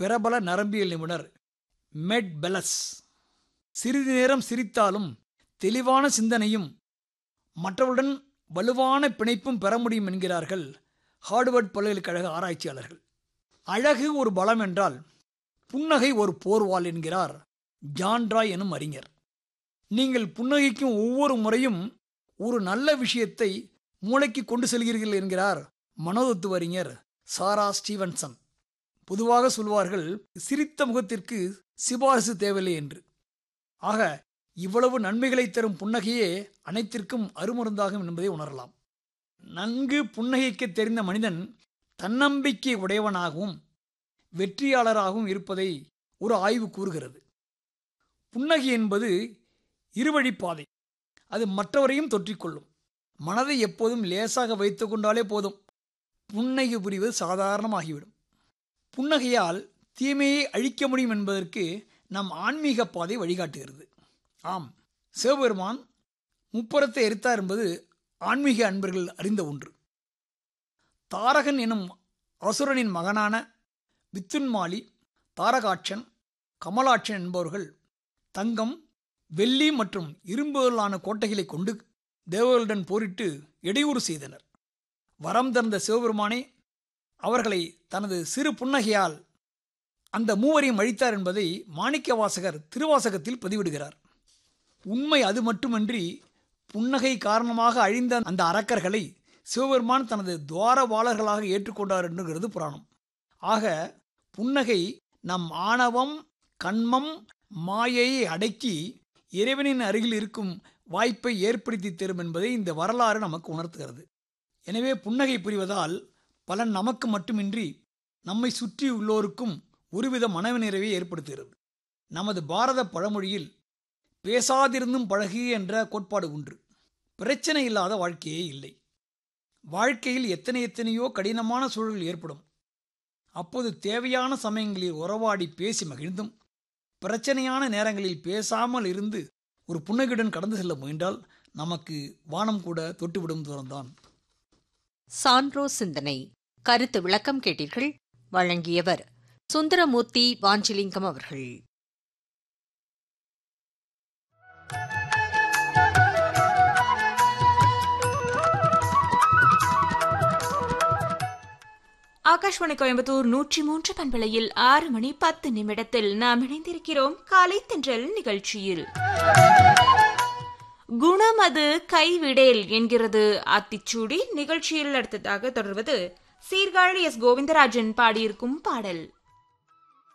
பிரபல நரம்பியல் நிபுணர் மெட் பெலஸ் சிறிது நேரம் சிரித்தாலும் தெளிவான சிந்தனையும் மற்றவருடன் வலுவான பிணைப்பும் பெற முடியும் என்கிறார்கள் ஹார்வர்ட் பல்கலைக்கழக ஆராய்ச்சியாளர்கள் அழகு ஒரு பலம் என்றால் புன்னகை ஒரு போர்வால் என்கிறார் ஜான்ட்ராய் எனும் அறிஞர் நீங்கள் புன்னகைக்கும் ஒவ்வொரு முறையும் ஒரு நல்ல விஷயத்தை மூளைக்கு கொண்டு செல்கிறீர்கள் என்கிறார் மனோதத்துவ அறிஞர் சாரா ஸ்டீவன்சன் பொதுவாக சொல்வார்கள் சிரித்த முகத்திற்கு சிபாரிசு தேவையில்லை என்று ஆக இவ்வளவு நன்மைகளை தரும் புன்னகையே அனைத்திற்கும் அருமருந்தாகும் என்பதை உணரலாம் நன்கு புன்னகைக்க தெரிந்த மனிதன் தன்னம்பிக்கை உடையவனாகவும் வெற்றியாளராகவும் இருப்பதை ஒரு ஆய்வு கூறுகிறது புன்னகை என்பது இருவழிப்பாதை அது மற்றவரையும் தொற்றிக்கொள்ளும் மனதை எப்போதும் லேசாக வைத்து கொண்டாலே போதும் புன்னகை புரிவது சாதாரணமாகிவிடும் புன்னகையால் தீமையை அழிக்க முடியும் என்பதற்கு நம் ஆன்மீக பாதை வழிகாட்டுகிறது ஆம் சிவபெருமான் முப்புறத்தை எரித்தார் என்பது ஆன்மீக அன்பர்கள் அறிந்த ஒன்று தாரகன் எனும் அசுரனின் மகனான வித்துன்மாலி தாரகாட்சன் கமலாட்சன் என்பவர்கள் தங்கம் வெள்ளி மற்றும் இரும்புகளான கோட்டைகளை கொண்டு தேவர்களுடன் போரிட்டு இடையூறு செய்தனர் வரம் தந்த சிவபெருமானே அவர்களை தனது சிறு புன்னகையால் அந்த மூவரையும் அழித்தார் என்பதை மாணிக்க வாசகர் திருவாசகத்தில் பதிவிடுகிறார் உண்மை அது மட்டுமன்றி புன்னகை காரணமாக அழிந்த அந்த அரக்கர்களை சிவபெருமான் தனது துவாரபாலர்களாக ஏற்றுக்கொண்டார் என்கிறது புராணம் ஆக புன்னகை நம் ஆணவம் கண்மம் மாயையை அடக்கி இறைவனின் அருகில் இருக்கும் வாய்ப்பை ஏற்படுத்தி தரும் என்பதை இந்த வரலாறு நமக்கு உணர்த்துகிறது எனவே புன்னகை புரிவதால் பலன் நமக்கு மட்டுமின்றி நம்மை சுற்றி உள்ளோருக்கும் ஒருவித மனநிறைவை ஏற்படுத்துகிறது நமது பாரத பழமொழியில் பேசாதிருந்தும் பழகு என்ற கோட்பாடு உண்டு பிரச்சனை இல்லாத வாழ்க்கையே இல்லை வாழ்க்கையில் எத்தனை எத்தனையோ கடினமான சூழல்கள் ஏற்படும் அப்போது தேவையான சமயங்களில் உறவாடி பேசி மகிழ்ந்தும் பிரச்சனையான நேரங்களில் பேசாமல் இருந்து ஒரு புன்னகையுடன் கடந்து செல்ல முயன்றால் நமக்கு வானம் கூட தொட்டுவிடும் தூரம்தான் சான்றோ சிந்தனை கருத்து விளக்கம் கேட்டீர்கள் வழங்கியவர் சுந்தரமூர்த்தி வாஞ்சிலிங்கம் அவர்கள் ஆகாஷ்வாணி கோயம்புத்தூர் நூற்றி மூன்று பண்பலையில் ஆறு மணி பத்து நிமிடத்தில் நாம் இணைந்திருக்கிறோம் காலை தென்றல் நிகழ்ச்சியில் குணம் அது கைவிடேல் என்கிறது ஆத்திச்சூடி நிகழ்ச்சியில் அடுத்ததாக தொடர்வது சீர்காழி எஸ் கோவிந்தராஜன் பாடியிருக்கும் பாடல்